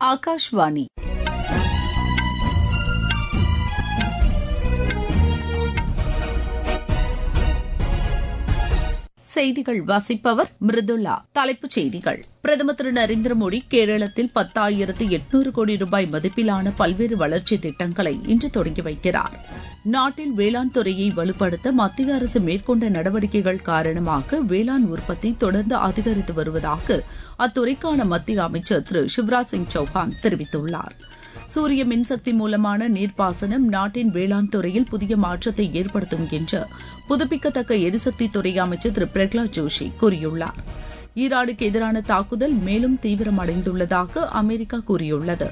ஆகாஷ்வாணி செய்திகள் வாசிப்பவர் மிருதுல்லா தலைப்புச் செய்திகள் பிரதமர் திரு நரேந்திர மோடி கேரளத்தில் பத்தாயிரத்து எட்நூறு கோடி ரூபாய் மதிப்பிலான பல்வேறு வளர்ச்சி திட்டங்களை இன்று தொடங்கி வைக்கிறார் நாட்டில் வேளாண் துறையை வலுப்படுத்த மத்திய அரசு மேற்கொண்ட நடவடிக்கைகள் காரணமாக வேளாண் உற்பத்தி தொடர்ந்து அதிகரித்து வருவதாக அத்துறைக்கான மத்திய அமைச்சர் திரு சிவராஜ் சிங் சௌஹான் தெரிவித்துள்ளார் சூரிய மின்சக்தி மூலமான நீர்ப்பாசனம் நாட்டின் வேளாண் துறையில் புதிய மாற்றத்தை ஏற்படுத்தும் என்று புதுப்பிக்கத்தக்க எரிசக்தி துறை அமைச்சர் திரு பிரகலாத் ஜோஷி கூறியுள்ளார் ஈரானுக்கு எதிரான தாக்குதல் மேலும் தீவிரமடைந்துள்ளதாக அமெரிக்கா கூறியுள்ளது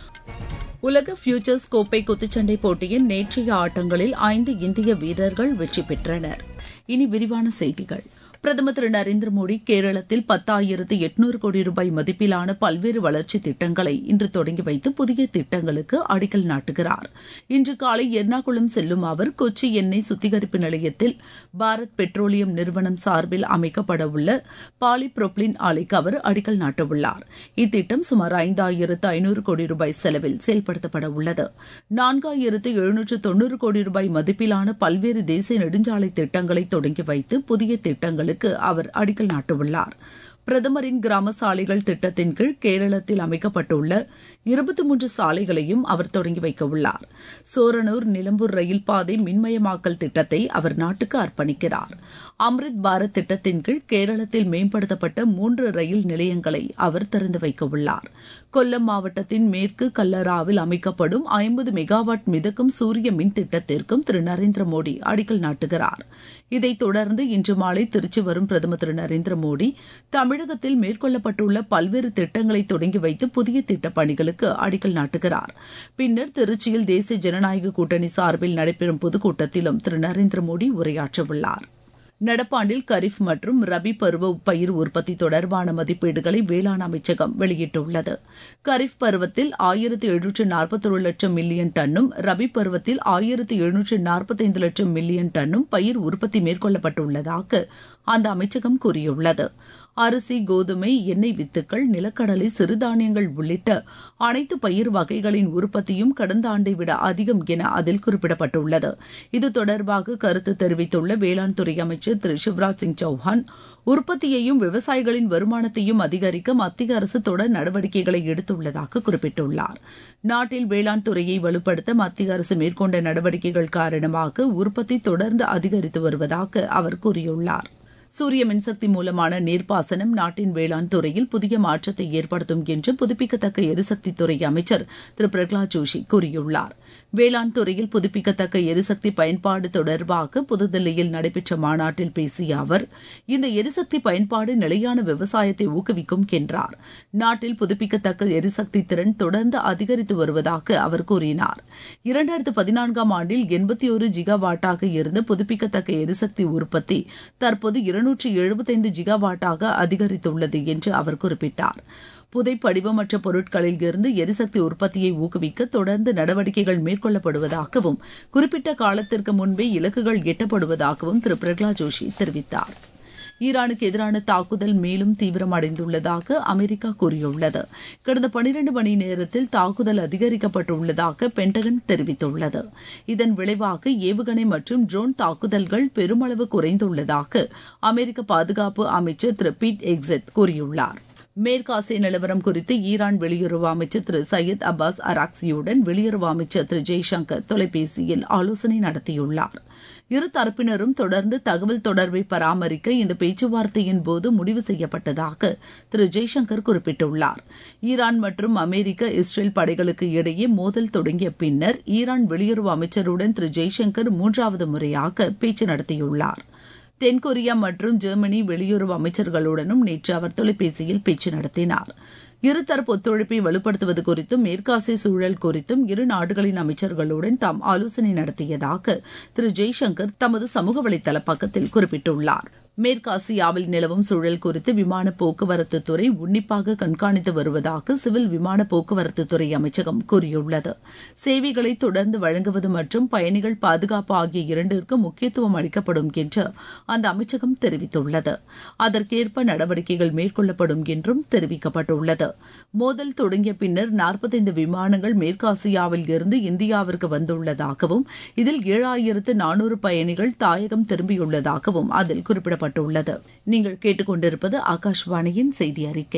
உலக ஃபியூச்சர்ஸ் கோப்பை குத்துச்சண்டை போட்டியின் நேற்றைய ஆட்டங்களில் ஐந்து இந்திய வீரர்கள் வெற்றி பெற்றனர் இனி விரிவான செய்திகள் பிரதமர் திரு நரேந்திர மோடி கேரளத்தில் பத்தாயிரத்து எட்நூறு கோடி ரூபாய் மதிப்பிலான பல்வேறு வளர்ச்சி திட்டங்களை இன்று தொடங்கி வைத்து புதிய திட்டங்களுக்கு அடிக்கல் நாட்டுகிறார் இன்று காலை எர்ணாகுளம் செல்லும் அவர் கொச்சி எண்ணெய் சுத்திகரிப்பு நிலையத்தில் பாரத் பெட்ரோலியம் நிறுவனம் சார்பில் அமைக்கப்பட உள்ள பாலிப்ரோப்ளின் ஆலைக்கு அவர் அடிக்கல் நாட்டவுள்ளார் இத்திட்டம் சுமார் ஐந்தாயிரத்து ஐநூறு கோடி ரூபாய் செலவில் செயல்படுத்தப்பட உள்ளது நான்காயிரத்து எழுநூற்று தொன்னூறு கோடி ரூபாய் மதிப்பிலான பல்வேறு தேசிய நெடுஞ்சாலை திட்டங்களை தொடங்கி வைத்து புதிய திட்டங்களுக்கு திட்டங்களுக்கு அவர் அடிக்கல் நாட்டவுள்ளார் பிரதமரின் கிராம சாலைகள் திட்டத்தின் கீழ் கேரளத்தில் அமைக்கப்பட்டுள்ள இருபத்தி மூன்று சாலைகளையும் அவர் தொடங்கி வைக்க உள்ளார் சோரனூர் நிலம்பூர் ரயில் பாதை மின்மயமாக்கல் திட்டத்தை அவர் நாட்டுக்கு அர்ப்பணிக்கிறார் அம்ரித் பாரத் திட்டத்தின் கீழ் கேரளத்தில் மேம்படுத்தப்பட்ட மூன்று ரயில் நிலையங்களை அவர் திறந்து வைக்க உள்ளார் கொல்லம் மாவட்டத்தின் மேற்கு கல்லராவில் அமைக்கப்படும் ஐம்பது மெகாவாட் மிதக்கும் சூரிய மின் திட்டத்திற்கும் திரு நரேந்திர மோடி அடிக்கல் நாட்டுகிறார் இதைத் தொடர்ந்து இன்று மாலை திருச்சி வரும் பிரதமர் திரு நரேந்திர மோடி தமிழகத்தில் மேற்கொள்ளப்பட்டுள்ள பல்வேறு திட்டங்களை தொடங்கி வைத்து புதிய திட்டப் பணிகளுக்கு அடிக்கல் நாட்டுகிறார் பின்னர் திருச்சியில் தேசிய ஜனநாயக கூட்டணி சார்பில் நடைபெறும் பொதுக்கூட்டத்திலும் திரு நரேந்திர மோடி உரையாற்றவுள்ளார் நடப்பாண்டில் கரீப் மற்றும் ரபி பருவ பயிர் உற்பத்தி தொடர்பான மதிப்பீடுகளை வேளாண் அமைச்சகம் வெளியிட்டுள்ளது கரீப் பருவத்தில் ஆயிரத்து எழுநூற்று நாற்பத்தொரு லட்சம் மில்லியன் டன்னும் ரபி பருவத்தில் ஆயிரத்து எழுநூற்று நாற்பத்தைந்து லட்சம் மில்லியன் டன்னும் பயிர் உற்பத்தி மேற்கொள்ளப்பட்டுள்ளதாக அந்த அமைச்சகம் கூறியுள்ளது அரிசி கோதுமை எண்ணெய் வித்துக்கள் நிலக்கடலை சிறுதானியங்கள் உள்ளிட்ட அனைத்து பயிர் வகைகளின் உற்பத்தியும் கடந்த ஆண்டை விட அதிகம் என அதில் குறிப்பிடப்பட்டுள்ளது இது தொடர்பாக கருத்து தெரிவித்துள்ள வேளாண் துறை அமைச்சர் திரு சிவராஜ் சிங் சௌஹான் உற்பத்தியையும் விவசாயிகளின் வருமானத்தையும் அதிகரிக்க மத்திய அரசு தொடர் நடவடிக்கைகளை எடுத்துள்ளதாக குறிப்பிட்டுள்ளார் நாட்டில் வேளாண் துறையை வலுப்படுத்த மத்திய அரசு மேற்கொண்ட நடவடிக்கைகள் காரணமாக உற்பத்தி தொடர்ந்து அதிகரித்து வருவதாக அவர் கூறியுள்ளார் சூரிய மின்சக்தி மூலமான நீர்ப்பாசனம் நாட்டின் வேளாண் துறையில் புதிய மாற்றத்தை ஏற்படுத்தும் என்று புதுப்பிக்கத்தக்க எரிசக்தி துறை அமைச்சர் திரு பிரகலாத் ஜோஷி கூறியுள்ளார் வேளாண் துறையில் புதுப்பிக்கத்தக்க எரிசக்தி பயன்பாடு தொடர்பாக புதுதில்லியில் நடைபெற்ற மாநாட்டில் பேசிய அவர் இந்த எரிசக்தி பயன்பாடு நிலையான விவசாயத்தை ஊக்குவிக்கும் என்றார் நாட்டில் புதுப்பிக்கத்தக்க எரிசக்தி திறன் தொடர்ந்து அதிகரித்து வருவதாக அவர் கூறினார் இரண்டாயிரத்து பதினான்காம் ஆண்டில் எண்பத்தி ஒரு ஜிகாவாட்டாக இருந்த புதுப்பிக்கத்தக்க எரிசக்தி உற்பத்தி தற்போது இருநூற்றி எழுபத்தைந்து ஜிகாவாட்டாக அதிகரித்துள்ளது என்று அவர் குறிப்பிட்டார் புதைப்படிவமற்ற பொருட்களில் இருந்து எரிசக்தி உற்பத்தியை ஊக்குவிக்க தொடர்ந்து நடவடிக்கைகள் மேற்கொள்ளப்படுவதாகவும் குறிப்பிட்ட காலத்திற்கு முன்பே இலக்குகள் எட்டப்படுவதாகவும் திரு பிரகலாத் ஜோஷி தெரிவித்தார் ஈரானுக்கு எதிரான தாக்குதல் மேலும் தீவிரமடைந்துள்ளதாக அமெரிக்கா கூறியுள்ளது கடந்த பனிரண்டு மணி நேரத்தில் தாக்குதல் அதிகரிக்கப்பட்டுள்ளதாக பென்டகன் தெரிவித்துள்ளது இதன் விளைவாக ஏவுகணை மற்றும் ட்ரோன் தாக்குதல்கள் பெருமளவு குறைந்துள்ளதாக அமெரிக்க பாதுகாப்பு அமைச்சர் திரு பீட் எக்ஸெத் கூறியுள்ளார் மேற்காசிய நிலவரம் குறித்து ஈரான் வெளியுறவு அமைச்சர் திரு சையத் அப்பாஸ் அராக்சியுடன் வெளியுறவு அமைச்சர் திரு ஜெய்சங்கர் தொலைபேசியில் ஆலோசனை நடத்தியுள்ளார் இரு தரப்பினரும் தொடர்ந்து தகவல் தொடர்பை பராமரிக்க இந்த பேச்சுவார்த்தையின் போது முடிவு செய்யப்பட்டதாக திரு ஜெய்சங்கர் குறிப்பிட்டுள்ளார் ஈரான் மற்றும் அமெரிக்க இஸ்ரேல் படைகளுக்கு இடையே மோதல் தொடங்கிய பின்னர் ஈரான் வெளியுறவு அமைச்சருடன் திரு ஜெய்சங்கர் மூன்றாவது முறையாக பேச்சு நடத்தியுள்ளார் தென்கொரியா மற்றும் ஜெர்மனி வெளியுறவு அமைச்சர்களுடனும் நேற்று அவர் தொலைபேசியில் பேச்சு நடத்தினார் இருதரப்பு ஒத்துழைப்பை வலுப்படுத்துவது குறித்தும் மேற்காசிய சூழல் குறித்தும் இரு நாடுகளின் அமைச்சர்களுடன் தாம் ஆலோசனை நடத்தியதாக திரு ஜெய்சங்கர் தமது சமூக வலைதள பக்கத்தில் குறிப்பிட்டுள்ளார் மேற்காசியாவில் நிலவும் சூழல் குறித்து விமான போக்குவரத்து துறை உன்னிப்பாக கண்காணித்து வருவதாக சிவில் விமான போக்குவரத்து துறை அமைச்சகம் கூறியுள்ளது சேவைகளை தொடர்ந்து வழங்குவது மற்றும் பயணிகள் பாதுகாப்பு ஆகிய இரண்டிற்கும் முக்கியத்துவம் அளிக்கப்படும் என்று அந்த அமைச்சகம் தெரிவித்துள்ளது அதற்கேற்ப நடவடிக்கைகள் மேற்கொள்ளப்படும் என்றும் தெரிவிக்கப்பட்டுள்ளது மோதல் தொடங்கிய பின்னர் நாற்பத்தைந்து விமானங்கள் மேற்காசியாவில் இருந்து இந்தியாவிற்கு வந்துள்ளதாகவும் இதில் ஏழாயிரத்து நானூறு பயணிகள் தாயகம் திரும்பியுள்ளதாகவும் அதில் குறிப்பிடப்பட்டுள்ளது நீங்கள் கேட்டுக்கொண்டிருப்பது ஆகாஷ்வாணியின் செய்தி அறிக்கை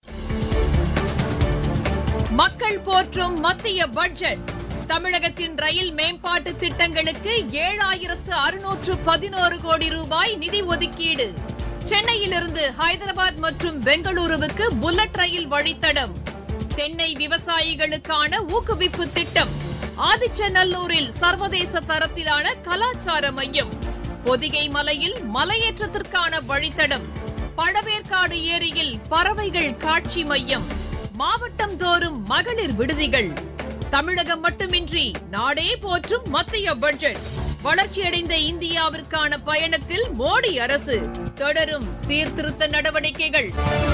மக்கள் போற்றும் மத்திய பட்ஜெட் தமிழகத்தின் ரயில் மேம்பாட்டு திட்டங்களுக்கு ஏழாயிரத்து அறுநூற்று பதினோரு கோடி ரூபாய் நிதி ஒதுக்கீடு சென்னையிலிருந்து ஹைதராபாத் மற்றும் பெங்களூருவுக்கு புல்லட் ரயில் வழித்தடம் தென்னை விவசாயிகளுக்கான ஊக்குவிப்பு திட்டம் ஆதிச்சநல்லூரில் சர்வதேச தரத்திலான கலாச்சார மையம் பொதிகை மலையில் மலையேற்றத்திற்கான வழித்தடம் பழவேற்காடு ஏரியில் பறவைகள் காட்சி மையம் மாவட்டம் தோறும் மகளிர் விடுதிகள் தமிழகம் மட்டுமின்றி நாடே போற்றும் மத்திய பட்ஜெட் வளர்ச்சியடைந்த இந்தியாவிற்கான பயணத்தில் மோடி அரசு தொடரும் சீர்திருத்த நடவடிக்கைகள்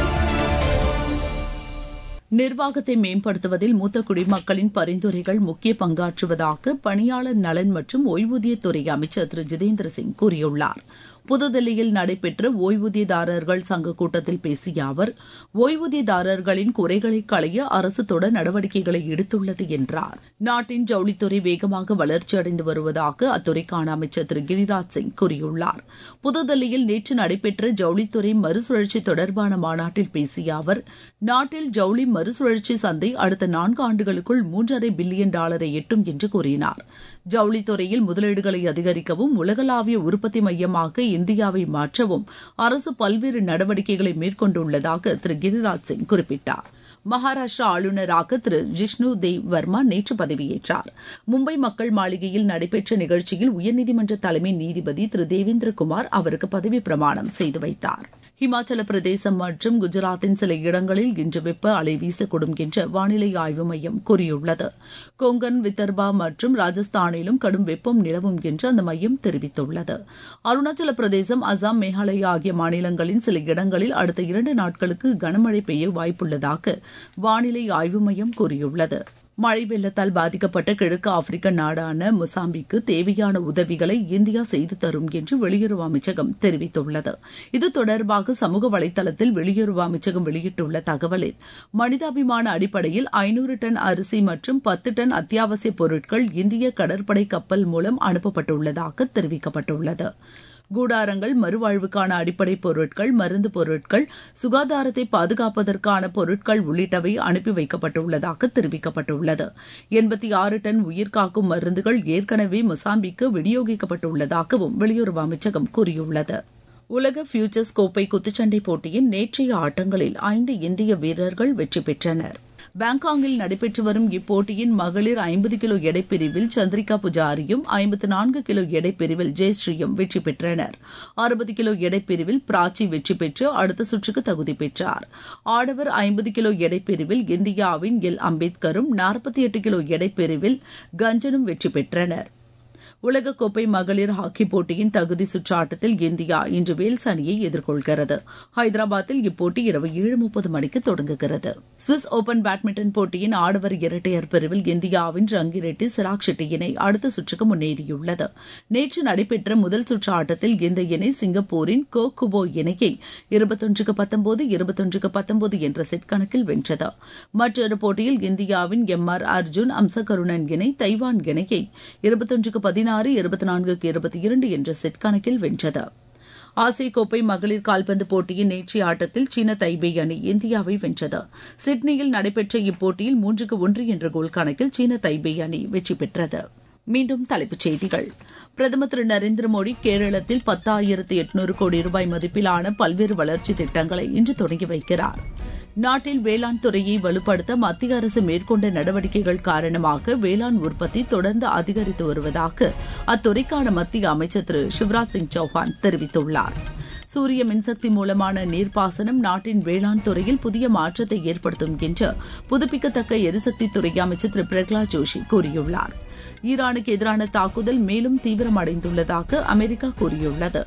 நிர்வாகத்தை மேம்படுத்துவதில் மூத்த குடிமக்களின் பரிந்துரைகள் முக்கிய பங்காற்றுவதாக பணியாளர் நலன் மற்றும் ஓய்வூதியத்துறை அமைச்சர் திரு ஜிதேந்திர சிங் கூறியுள்ளார் புதுதில்லியில் நடைபெற்ற ஓய்வூதியதாரர்கள் சங்க கூட்டத்தில் பேசிய அவர் ஓய்வூதியதாரர்களின் குறைகளை களைய அரசு தொடர் நடவடிக்கைகளை எடுத்துள்ளது என்றார் நாட்டின் ஜவுளித்துறை வேகமாக வளர்ச்சியடைந்து வருவதாக அத்துறைக்கான அமைச்சர் திரு கிரிராஜ் சிங் கூறியுள்ளார் புதுதில்லியில் நேற்று நடைபெற்ற ஜவுளித்துறை மறுசுழற்சி தொடர்பான மாநாட்டில் பேசிய அவர் நாட்டில் ஜவுளி மறுசுழற்சி சந்தை அடுத்த நான்கு ஆண்டுகளுக்குள் மூன்றரை பில்லியன் டாலரை எட்டும் என்று கூறினார் ஜவுளித்துறையில் முதலீடுகளை அதிகரிக்கவும் உலகளாவிய உற்பத்தி மையமாக இந்தியாவை மாற்றவும் அரசு பல்வேறு நடவடிக்கைகளை மேற்கொண்டுள்ளதாக திரு கிரிராஜ் சிங் குறிப்பிட்டார் மகாராஷ்டிரா ஆளுநராக திரு ஜிஷ்ணு தேவ் வர்மா நேற்று பதவியேற்றார் மும்பை மக்கள் மாளிகையில் நடைபெற்ற நிகழ்ச்சியில் உயர்நீதிமன்ற தலைமை நீதிபதி திரு தேவேந்திரகுமார் அவருக்கு பதவி பிரமாணம் செய்து வைத்தார் ஹிமாச்சல பிரதேசம் மற்றும் குஜராத்தின் சில இடங்களில் இன்று வெப்ப அலை வீசக்கூடும் என்று வானிலை ஆய்வு மையம் கூறியுள்ளது கொங்கன் விதர்பா மற்றும் ராஜஸ்தானிலும் கடும் வெப்பம் நிலவும் என்று அந்த மையம் தெரிவித்துள்ளது அருணாச்சல பிரதேசம் அசாம் மேகாலயா ஆகிய மாநிலங்களின் சில இடங்களில் அடுத்த இரண்டு நாட்களுக்கு கனமழை பெய்ய வாய்ப்புள்ளதாக வானிலை ஆய்வு மையம் கூறியுள்ளது மழை வெள்ளத்தால் பாதிக்கப்பட்ட கிழக்கு ஆப்பிரிக்க நாடான மொசாம்பிக்கு தேவையான உதவிகளை இந்தியா செய்து தரும் என்று வெளியுறவு அமைச்சகம் தெரிவித்துள்ளது இது தொடர்பாக சமூக வலைதளத்தில் வெளியுறவு அமைச்சகம் வெளியிட்டுள்ள தகவலில் மனிதாபிமான அடிப்படையில் ஐநூறு டன் அரிசி மற்றும் பத்து டன் அத்தியாவசிய பொருட்கள் இந்திய கடற்படை கப்பல் மூலம் அனுப்பப்பட்டுள்ளதாக தெரிவிக்கப்பட்டுள்ளது கூடாரங்கள் மறுவாழ்வுக்கான அடிப்படை பொருட்கள் மருந்து பொருட்கள் சுகாதாரத்தை பாதுகாப்பதற்கான பொருட்கள் உள்ளிட்டவை அனுப்பி வைக்கப்பட்டுள்ளதாக தெரிவிக்கப்பட்டுள்ளது எண்பத்தி ஆறு டன் உயிர்காக்கும் மருந்துகள் ஏற்கனவே மொசாம்பிக்கு விநியோகிக்கப்பட்டுள்ளதாகவும் வெளியுறவு அமைச்சகம் கூறியுள்ளது உலக ஃபியூச்சர்ஸ் கோப்பை குத்துச்சண்டை போட்டியின் நேற்றைய ஆட்டங்களில் ஐந்து இந்திய வீரர்கள் வெற்றி பெற்றனர் பாங்காங்கில் நடைபெற்று வரும் இப்போட்டியின் மகளிர் ஐம்பது கிலோ எடைப்பிரிவில் சந்திரிகா புஜாரியும் ஐம்பத்து நான்கு கிலோ எடைப்பிரிவில் ஜெயஸ்ரீயும் வெற்றி பெற்றனர் அறுபது கிலோ எடைப்பிரிவில் பிராச்சி வெற்றி பெற்று அடுத்த சுற்றுக்கு தகுதி பெற்றார் ஆடவர் ஐம்பது கிலோ எடைப்பிரிவில் இந்தியாவின் எல் அம்பேத்கரும் நாற்பத்தி எட்டு கிலோ எடைப்பிரிவில் கஞ்சனும் வெற்றி பெற்றனர் உலகக்கோப்பை மகளிர் ஹாக்கி போட்டியின் தகுதி சுற்று ஆட்டத்தில் இந்தியா இன்று வேல்ஸ் அணியை எதிர்கொள்கிறது ஹைதராபாத்தில் இப்போட்டி இரவு ஏழு முப்பது மணிக்கு தொடங்குகிறது சுவிஸ் ஓபன் பேட்மிண்டன் போட்டியின் ஆடவர் இரட்டையர் பிரிவில் இந்தியாவின் ரங்கி ரெட்டி சிராக் ஷெட்டி இணை அடுத்த சுற்றுக்கு முன்னேறியுள்ளது நேற்று நடைபெற்ற முதல் சுற்று ஆட்டத்தில் இந்த இணை சிங்கப்பூரின் கோ குபோ இணையை இருபத்தொன்றுக்கு பத்தொன்பது இருபத்தொன்றுக்கு பத்தொன்பது என்ற செட் கணக்கில் வென்றது மற்றொரு போட்டியில் இந்தியாவின் எம் ஆர் அர்ஜுன் அம்சகருணன் இணை தைவான் இணையை இருபத்தொன்றுக்கு பதினாறு இருபத்தி நான்குக்கு இருபத்தி இரண்டு என்ற செட் கணக்கில் வென்றது ஆசிய கோப்பை மகளிர் கால்பந்து போட்டியின் நேற்றைய ஆட்டத்தில் சீன தைபே அணி இந்தியாவை வென்றது சிட்னியில் நடைபெற்ற இப்போட்டியில் மூன்றுக்கு ஒன்று என்ற கோல் கணக்கில் சீன தைபே அணி வெற்றி பெற்றது மீண்டும் தலைப்புச் செய்திகள் பிரதமர் திரு நரேந்திர மோடி கேரளத்தில் பத்தாயிரத்து எட்நூறு கோடி ரூபாய் மதிப்பிலான பல்வேறு வளர்ச்சி திட்டங்களை இன்று தொடங்கி வைக்கிறார் நாட்டில் வேளாண் துறையை வலுப்படுத்த மத்திய அரசு மேற்கொண்ட நடவடிக்கைகள் காரணமாக வேளாண் உற்பத்தி தொடர்ந்து அதிகரித்து வருவதாக அத்துறைக்கான மத்திய அமைச்சர் திரு சிவராஜ் சிங் சௌஹான் தெரிவித்துள்ளார் சூரிய மின்சக்தி மூலமான நீர்ப்பாசனம் நாட்டின் வேளாண் துறையில் புதிய மாற்றத்தை ஏற்படுத்தும் என்று புதுப்பிக்கத்தக்க எரிசக்தி துறை அமைச்சர் திரு பிரகலாத் ஜோஷி கூறியுள்ளார் ஈரானுக்கு எதிரான தாக்குதல் மேலும் தீவிரமடைந்துள்ளதாக அமெரிக்கா கூறியுள்ளது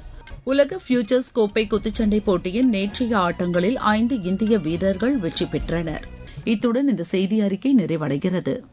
உலக ஃபியூச்சர்ஸ் கோப்பை குத்துச்சண்டை போட்டியின் நேற்றைய ஆட்டங்களில் ஐந்து இந்திய வீரர்கள் வெற்றி பெற்றனர் இத்துடன் இந்த செய்தி அறிக்கை நிறைவடைகிறது